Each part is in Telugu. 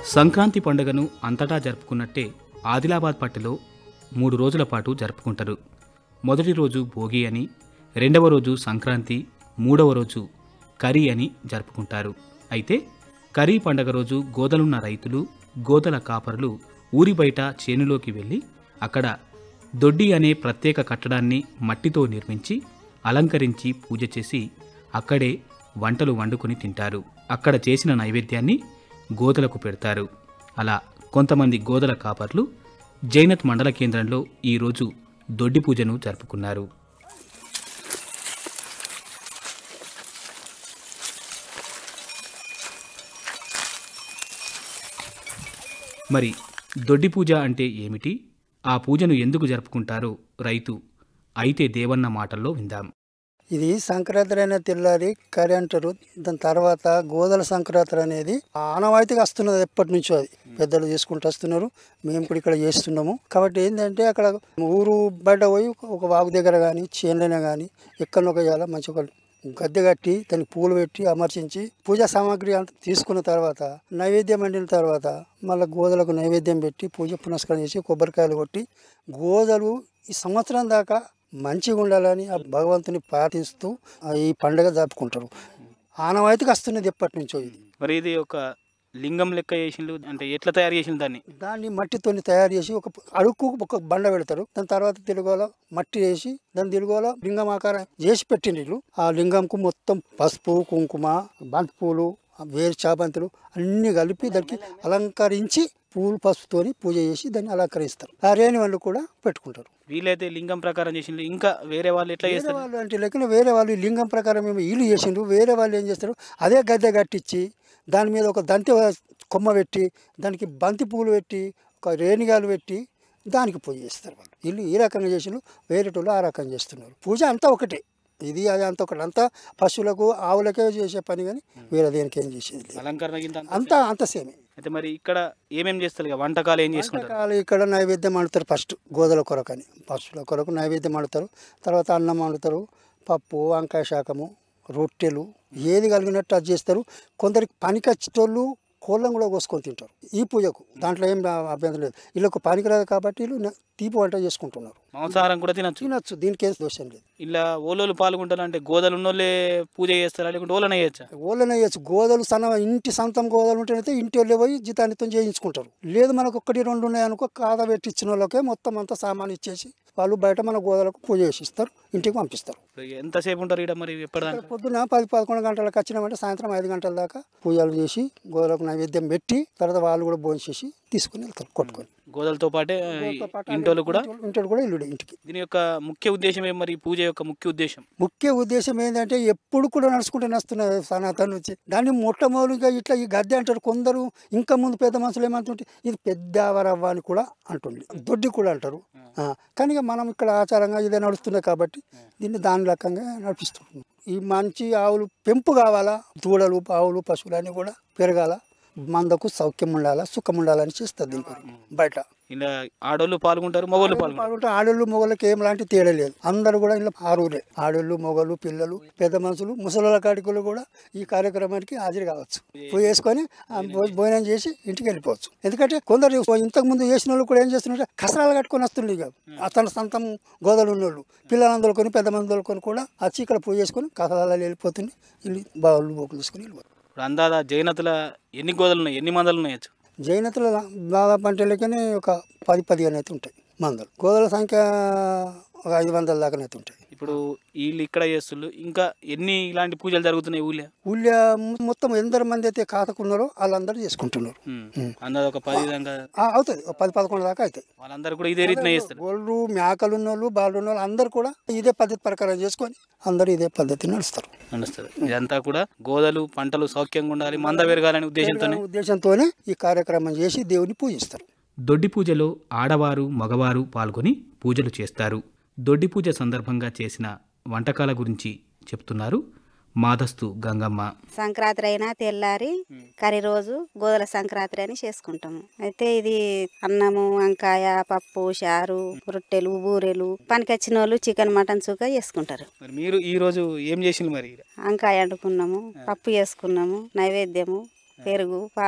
సంక్రాంతి పండుగను అంతటా జరుపుకున్నట్టే ఆదిలాబాద్ పట్టెలో మూడు రోజుల పాటు జరుపుకుంటారు మొదటి రోజు భోగి అని రెండవ రోజు సంక్రాంతి మూడవ రోజు కరీ అని జరుపుకుంటారు అయితే కరీ పండగ రోజు గోదలున్న రైతులు గోదల కాపరులు ఊరి బయట చేనులోకి వెళ్ళి అక్కడ దొడ్డి అనే ప్రత్యేక కట్టడాన్ని మట్టితో నిర్మించి అలంకరించి పూజ చేసి అక్కడే వంటలు వండుకొని తింటారు అక్కడ చేసిన నైవేద్యాన్ని గోదలకు పెడతారు అలా కొంతమంది గోదల కాపర్లు జైనత్ మండల కేంద్రంలో ఈరోజు దొడ్డి పూజను జరుపుకున్నారు మరి దొడ్డి పూజ అంటే ఏమిటి ఆ పూజను ఎందుకు జరుపుకుంటారో రైతు అయితే దేవన్న మాటల్లో విందాం ఇది సంక్రాంతి అయిన తెల్లారి కరి అంటారు దాని తర్వాత గోదల సంక్రాంతి అనేది ఆనవాయితీగా వస్తున్నది ఎప్పటి నుంచో అది పెద్దలు చేసుకుంటూ వస్తున్నారు మేము కూడా ఇక్కడ చేస్తున్నాము కాబట్టి ఏంటంటే అక్కడ ఊరు బయట పోయి ఒక వాగు దగ్గర కానీ చేనులైనా కానీ ఎక్కడో ఒక ఇవాళ మంచి ఒక గద్దె కట్టి దానికి పూలు పెట్టి అమర్చించి పూజా సామాగ్రి అంతా తీసుకున్న తర్వాత నైవేద్యం వండిన తర్వాత మళ్ళీ గోదలకు నైవేద్యం పెట్టి పూజ పునస్కారం చేసి కొబ్బరికాయలు కొట్టి గోదలు ఈ సంవత్సరం దాకా మంచిగా ఉండాలని ఆ భగవంతుని ప్రార్థిస్తూ ఆ ఈ పండుగ జరుపుకుంటారు ఆనవాయితీకి వస్తున్నది ఎప్పటి నుంచో ఇది మరి ఇది ఒక లింగం లెక్క చేసిండు అంటే ఎట్లా తయారు చేసిన దాన్ని దాన్ని మట్టితోని తయారు చేసి ఒక అడుక్కు ఒక బండ పెడతారు దాని తర్వాత తెలుగులో మట్టి వేసి దాని తెలుగులో లింగం ఆకారం చేసి పెట్టిండ్రు ఆ లింగంకు మొత్తం పసుపు కుంకుమ బంతి పూలు వేరు చాబంతులు అన్ని కలిపి దానికి అలంకరించి పూలు పసుపుతోని పూజ చేసి దాన్ని అలంకరిస్తారు ఆ రేణి వాళ్ళు కూడా పెట్టుకుంటారు వీలైతే లింగం ప్రకారం చేసిండు ఇంకా వేరే వాళ్ళు ఎట్లా వేరే చేస్తారు వాళ్ళు అంటే లెక్కన వేరే వాళ్ళు ఈ లింగం ప్రకారం ఏమో ఇల్లు చేసిండ్రు వేరే వాళ్ళు ఏం చేస్తారు అదే గద్దె కట్టించి దాని మీద ఒక దంతి కొమ్మ పెట్టి దానికి బంతి పూలు పెట్టి ఒక రేణిగాలు పెట్టి దానికి పూజ చేస్తారు వాళ్ళు ఇల్లు ఈ రకంగా చేసిండ్రు వేరేటోళ్ళు ఆ రకంగా చేస్తున్నారు పూజ అంతా ఒకటే ఇది అది అంతా ఒకటి అంతా పశువులకు ఆవులకే చేసే పని కానీ వేరే దేనికి ఏం చేసేది లేదు అలంకరణ కింద అంతా అంతా అంత సేమే అయితే మరి ఇక్కడ ఏమేం చేస్తారు ఇక వంటకాలు ఏం చేసుకుంటారు వంటకాలు ఇక్కడ నైవేద్యం వండుతారు ఫస్ట్ గోదల కొరకు అని పశువుల కొరకు నైవేద్యం వండుతారు తర్వాత అన్నం వండుతారు పప్పు వంకాయ శాకము రొట్టెలు ఏది కలిగినట్టు అది చేస్తారు కొందరికి పనికొచ్చేటోళ్ళు కోళ్ళం కూడా కోసుకొని తింటారు ఈ పూజకు దాంట్లో ఏం అభ్యంతరం లేదు వీళ్ళకు పనికి రాదు కాబట్టి వీళ్ళు న- తీపి వంట చేసుకుంటున్నారు మాంసాహారం కూడా తినచ్చు తినచ్చు దీనికి ఏం దోషం లేదు ఇలా ఓలోలు పాల్గొంటారు అంటే గోదలు ఉన్నోళ్ళే పూజ చేస్తారా లేకుంటే ఓలన చేయొచ్చా ఓళ్ళనే వేయచ్చు గోదలు సన్న ఇంటి సొంతం గోదలు ఉంటేనైతే ఇంటి వాళ్ళే పోయి జీతానితో చేయించుకుంటారు లేదు మనకు ఒక్కటి రెండు ఉన్నాయనుకో కాదా పెట్టి ఇచ్చిన వాళ్ళకే మొత్తం అంతా సామాన్ ఇచ్చేసి వాళ్ళు బయట మన గోదలకు పూజ చేసి ఇస్తారు ఇంటికి పంపిస్తారు ఇప్పుడు ఎంతసేపు ఉంటారు ఇక్కడ మరి ఎప్పటిదాకా పొద్దున పది పదకొండు గంటలకు వచ్చినామంటే సాయంత్రం ఐదు గంటల దాకా పూజలు చేసి గోదలకు నైవేద్యం పెట్టి తర్వాత వాళ్ళు కూడా భోజనం చేసి తీసుకుని వెళ్తారు కొట్టుకొని గోదలతో పాటే ఇంటోళ్ళు కూడా ఇంటి కూడా ఇల్లు ఇంటికి దీని యొక్క ముఖ్య ఉద్దేశం ఏం మరి ఈ పూజ యొక్క ముఖ్య ఉద్దేశం ముఖ్య ఉద్దేశం ఏంటంటే ఎప్పుడు కూడా నడుచుకుంటూ వస్తున్నది సనాతన నుంచి దాన్ని మొట్టమొదటిగా ఇట్లా ఈ గద్దె అంటారు కొందరు ఇంకా ముందు పెద్ద మనుషులు ఏమంటుంటే ఇది పెద్ద అవరవ్వ అని కూడా అంటుంది దొడ్డి కూడా అంటారు ఆ, కానీ ఇక మనం ఇక్కడ ఆచారంగా ఇదే నడుస్తున్నాయి కాబట్టి దీన్ని దాని రకంగా నడిపిస్తున్నాం ఈ మంచి ఆవులు పెంపు కావాలా దూడలు ఆవులు పశువులు అన్నీ కూడా పెరగాల మందకు సౌఖ్యం ఉండాలా సుఖం ఉండాలని చేస్తారు దీని కొరకు బయట ఇలా ఆడోళ్ళు పాల్గొంటారు మగోళ్ళు పాల్గొంటారు పాల్గొంటే ఆడోళ్ళు మొగళ్ళకి ఏం లాంటి తేడా లేదు అందరూ కూడా ఇలా ఆరుగురే ఆడోళ్ళు మొగలు పిల్లలు పెద్ద మనుషులు ముసలుల కాడికులు కూడా ఈ కార్యక్రమానికి హాజరు కావచ్చు పోయి వేసుకొని ఆ భో- భోజనం చేసి ఇంటికి వెళ్ళిపోవచ్చు ఎందుకంటే కొందరు ఇంతకు ముందు చేసిన వాళ్ళు కూడా ఏం చేస్తున్నారు కసరాలు కట్టుకొని వస్తుండే ఇక అతని సొంతం గోదలు ఉన్నోళ్ళు పిల్లలందరూ కొని పెద్ద మందులు కొని కూడా వచ్చి ఇక్కడ పూజ చేసుకొని కసరాలు వెళ్ళిపోతుంది వెళ్ళి బావులు బోకులు తీసుకొని వెళ్ళిపోతారు ఇప్పుడు అందాదా జైనతుల ఎన్ని గోదలు ఉన్నాయి ఎన్ని మందలు ఉన్నాయచ్చు జైనతుల దాదాపు అంటే లెక్కనే ఒక పది పదిహేను అయితే ఉంటాయి మందలు గోదల సంఖ్య ఒక ఐదు వందల దాకానైతే ఉంటాయి ఇప్పుడు వీళ్ళు ఇక్కడ చేస్తుళ్ళు ఇంకా ఎన్ని ఇలాంటి పూజలు జరుగుతున్నాయి ఊళ్ళో ఊళ్ళో మొత్తం ఎందరు మంది అయితే ఖాతాకున్నారో వాళ్ళందరూ చేసుకుంటున్నారు ఉమ్. అందాద ఒక పది విధంగా ఆ, అవుతుంది ఒక పది పదకొండు దాకా అవుతాయి వాళ్ళందరూ కూడా ఇదే రీతిన చేస్తారు గోళ్ళు మేకలు ఉన్నోళ్ళు బాలు ఉన్నోళ్ళు అందరూ కూడా ఇదే పద్ధతి ప్రకారం చేసుకొని అందరూ ఇదే పద్ధతి నడుస్తారు నడుస్తుంది ఇదంతా కూడా గోదలు పంటలు సౌఖ్యంగా ఉండాలి మంద పెరగాలనే ఉద్దేశంతోనే ఉద్దేశంతోనే ఈ కార్యక్రమం చేసి దేవుని పూజిస్తారు దొడ్డి పూజలో ఆడవారు మగవారు పాల్గొని పూజలు చేస్తారు దొడ్డి పూజ సందర్భంగా చేసిన వంటకాల గురించి చెప్తున్నారు మాధస్తు గంగమ్మ సంక్రాంతి అయినా తెల్లారి కరి రోజు గోదల సంక్రాంతి అని చేసుకుంటాము అయితే ఇది అన్నము వంకాయ పప్పు చారు రొట్టెలు బూరెలు పనికొచ్చిన వాళ్ళు చికెన్ మటన్ చుక్క చేసుకుంటారు మరి మీరు ఈ రోజు ఏం చేసిండ్రు మరి వంకాయ వండుకున్నాము పప్పు చేసుకున్నాము నైవేద్యము పెరుగు పాలు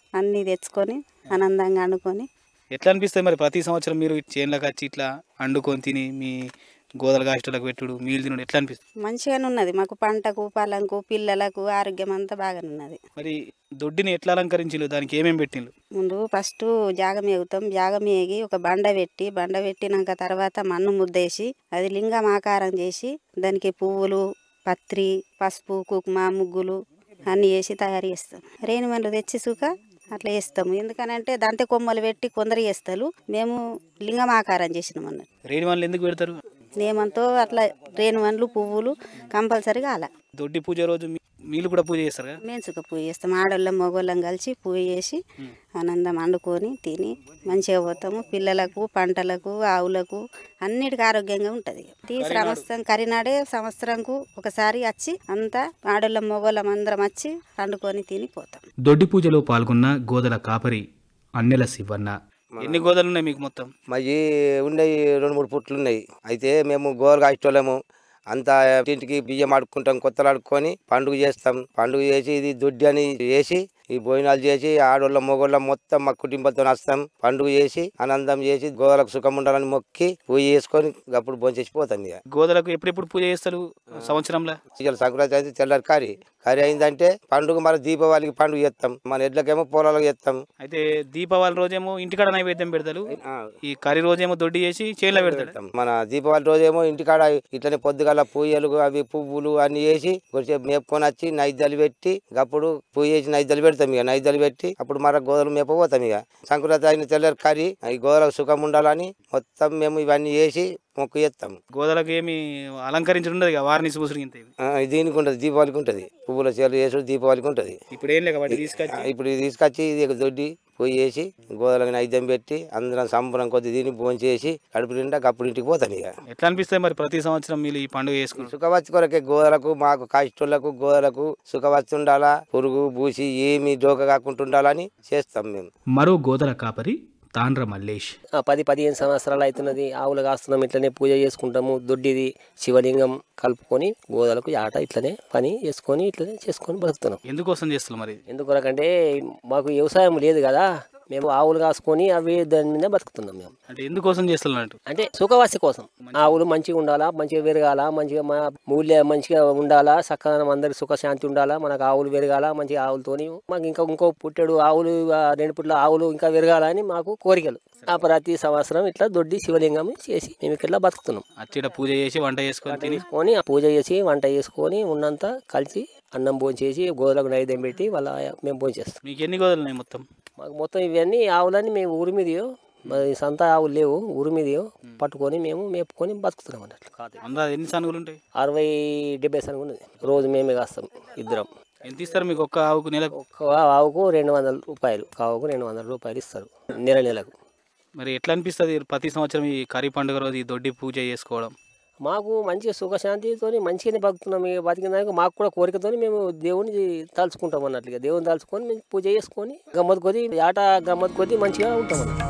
అన్నీ తెచ్చుకొని ఆనందంగా వండుకొని ఎట్లా అనిపిస్తుంది మరి ప్రతి సంవత్సరం మీరు చేనులకు వచ్చి ఇట్లా వండుకొని తిని మీ గోదల కాష్టలకు పెట్టుడు మీలు తినడు ఎట్లా అనిపిస్తుంది మంచిగానే ఉన్నది మాకు పంటకు పొలంకు పిల్లలకు ఆరోగ్యం అంతా బాగానే ఉన్నది మరి దొడ్డిని ఎట్లా అలంకరించిలు దానికి ఏమేమి పెట్టిండ్రు ముందు ఫస్ట్ జాగం ఎగుతాం జాగం ఏగి ఒక బండ పెట్టి బండ పెట్టినాక తర్వాత మన్ను ముద్దేసి అది లింగం ఆకారం చేసి దానికి పువ్వులు పత్రి పసుపు కుంకుమ ముగ్గులు అన్నీ వేసి తయారు చేస్తాం రేణుమన్లు తెచ్చి సుక అట్లా వేస్తాము ఎందుకనంటే దంతే కొమ్మలు పెట్టి కొందరు చేస్తారు మేము లింగం ఆకారం చేసినాం అన్నట్టు రేణి వాళ్ళు ఎందుకు పెడతారు నేమంతో అట్లా రేణుమన్లు పువ్వులు కంపల్సరీగా అలా దొడ్డి పూజ రోజు మీ- మీరు కూడా పూజ చేస్తారు కదా మేము సుఖ పూజ చేస్తాం ఆడోళ్ళం మగోళ్ళం కలిసి పూజ చేసి ఆనందం వండుకొని తిని మంచిగా పోతాము పిల్లలకు పంటలకు ఆవులకు అన్నిటికీ ఆరోగ్యంగా ఉంటుంది ఈ సంవత్సరం కరినాడే సంవత్సరంకు ఒకసారి వచ్చి అంతా ఆడోళ్ళం మగోళ్ళం అందరం వచ్చి వండుకొని తిని పోతాం దొడ్డి పూజలో పాల్గొన్న గోదల కాపరి అన్నెల శివన్న ఎన్ని గోదలు ఉన్నాయి మీకు మొత్తం మరి ఉన్నాయి రెండు మూడు పుట్లు ఉన్నాయి అయితే మేము గోరు కాసేటోళ్ళము అంతా ఇంటికి బియ్యం ఆడుకుంటాం కొత్తలు ఆడుకొని పండుగ చేస్తాం పండుగ చేసి ఇది దొడ్డి అని చేసి ఈ భోజనాలు చేసి ఆడోళ్ళ మొగోళ్ళ మొత్తం మా కుటుంబంతో వస్తాం పండుగ చేసి ఆనందం చేసి గోదలకు సుఖం ఉండాలని మొక్కి పూజ చేసుకొని అప్పుడు భోంచేసి పోతాం ఇక గోదలకు ఎప్పుడెప్పుడు పూజ చేస్తారు సంవత్సరంలో ఇవాళ సంక్రాంతి అయితే తెల్లారి కర్రీ కర్రీ అయిందంటే పండుగ మన దీపావళికి పండుగ చేస్తాం మన ఎడ్లకేమో పొలాలకు చేస్తాం అయితే దీపావళి రోజేమో ఇంటికాడ నైవేద్యం పెడతారు ఈ కర్రీ రోజేమో దొడ్డి చేసి చేనులో పెడతాడు పెడతాం. మన దీపావళి రోజేమో ఇంటికాడ ఇట్లనే పొద్దుగాల పూజలు అవి పువ్వులు అన్ని వేసి కొంచెం మేపుకొని వచ్చి నైద్యాలు పెట్టి అప్పుడు పూజ చేసి నైద్యాలు పెడతాం ఇక నైద్యాలు పెట్టి అప్పుడు మన గోదలు మేపపోతాం ఇక సంక్రాంతి అయిన తెల్లారి కర్రీ ఈ గోదలకు సుఖం ఉండాలని మొత్తం మేము ఇవన్నీ చేసి మొక్కు చేస్తాం గోదలకు ఏమి అలంకరించడం ఉండదు ఇక వారిని చూసుడు ఇంత ఇవి. ఆ, దీనికి ఉంటుంది దీపావళికి ఉంటుంది పువ్వుల చీరలు చేసుడు దీపావళికి ఉంటుంది ఇప్పుడు ఏం లేక వాటి తీసుకొచ్చి ఇప్పుడు ఇది తీసుకొచ్చి ఇది ఒక దొడ్డి పోయి చేసి గోదలకు నైద్యం పెట్టి అందరం సంబరం కొద్ది దీన్ని భోజనం చేసి కడుపు నిండా అప్పుడు ఇంటికి పోతాం ఇక ఎట్లా అనిపిస్తుంది మరి ప్రతి సంవత్సరం మీరు ఈ పండుగ చేసుకుంటారు సుఖవత్తి కొరకే గోదలకు మాకు కాష్టోళ్లకు గోదలకు సుఖవత్తి ఉండాలా పురుగు బూసి ఏమి డోక కాకుండా ఉండాలని చేస్తాం మేము మరో గోదల కాపరి తాండ్ర మల్లేష్ ఆ పది పదిహేను సంవత్సరాలు అవుతున్నది ఆవులు కాస్తున్నాం ఇట్లనే పూజ చేసుకుంటాము దొడ్డిది శివలింగం కలుపుకొని గోదలకు ఆట ఇట్లనే పని చేసుకొని ఇట్లనే చేసుకొని బతుకుతున్నాం ఎందుకోసం చేస్తున్నారు మరి ఎందుకొరకంటే మాకు వ్యవసాయం లేదు కదా మేము ఆవులు కాసుకొని అవి దాని మీద బతుకుతున్నాం మేము అంటే ఎందుకోసం చేస్తున్నట్టు అంటే సుఖవాసి కోసం ఆవులు మంచిగా ఉండాలా మంచిగా పెరగాల మంచిగా మా మూల్య మంచిగా ఉండాలా చక్కగా అందరికి సుఖశాంతి ఉండాలా మనకు ఆవులు పెరగాల మంచిగా ఆవులతోని మాకు ఇంకా ఇంకో పుట్టెడు ఆవులు ఆ రెండు పుట్ల ఆవులు ఇంకా పెరగాలని మాకు కోరికలు ఆ ప్రతి సంవత్సరం ఇట్లా దొడ్డి శివలింగం చేసి మేము ఇట్లా బతుకుతున్నాం అచ్చిట పూజ చేసి వంట చేసుకొని తిని చేసుకొని ఆ పూజ చేసి వంట చేసుకొని ఉన్నంత కలిసి అన్నం భోంచేసి గోదలకు నైవేద్యం పెట్టి వాళ్ళ మేము భోంచేస్తాం మీకు ఎన్ని గోదలు ఉన్నాయి మొత్తం మాకు మొత్తం ఇవన్నీ ఆవులన్నీ మేము ఊరి మీదయో మరి సంత ఆవులు లేవు ఊరి మీదయో పట్టుకొని మేము మేపుకొని బతుకుతున్నాం అన్నట్లు అందా ఎన్ని సనుగులు ఉంటాయి అరవై డెబ్బై సనగ ఉన్నది రోజు మేమే కాస్తాం ఇద్దరం ఎంత ఇస్తారు మీకు ఒక్క ఆవుకు నెలకు ఒక్క ఆవుకు రెండు వందల రూపాయలు ఆవుకు రెండు వందల రూపాయలు ఇస్తారు నెల నెలకు మరి ఎట్లా అనిపిస్తుంది ప్రతి సంవత్సరం ఈ కర్రీ పండుగ రోజు ఈ దొడ్డి పూజ చేసుకోవడం మాకు మంచిగా సుఖశాంతితో మంచిగానే బతుకుతున్నాం ఇక బతికిన దానికి మాకు కూడా కోరికతో మేము దేవుని తలుచుకుంటాం అన్నట్లుగా దేవుని తలుచుకొని మేము పూజ చేసుకొని గమ్మత్ కొద్ది ఆట గమ్మత్ కొద్ది మంచిగా ఉంటాం అన్నట్టు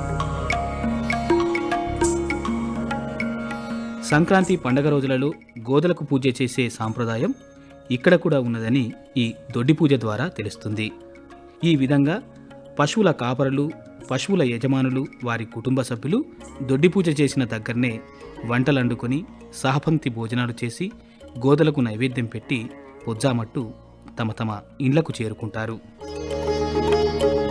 సంక్రాంతి పండగ రోజులలో గోదలకు పూజ చేసే సాంప్రదాయం ఇక్కడ కూడా ఉన్నదని ఈ దొడ్డి పూజ ద్వారా తెలుస్తుంది ఈ విధంగా పశువుల కాపరులు పశువుల యజమానులు వారి కుటుంబ సభ్యులు దొడ్డి పూజ చేసిన దగ్గరనే వంటలు వండుకొని సహపంక్తి భోజనాలు చేసి గోదలకు నైవేద్యం పెట్టి పొజ్జామట్టు తమ తమ ఇండ్లకు చేరుకుంటారు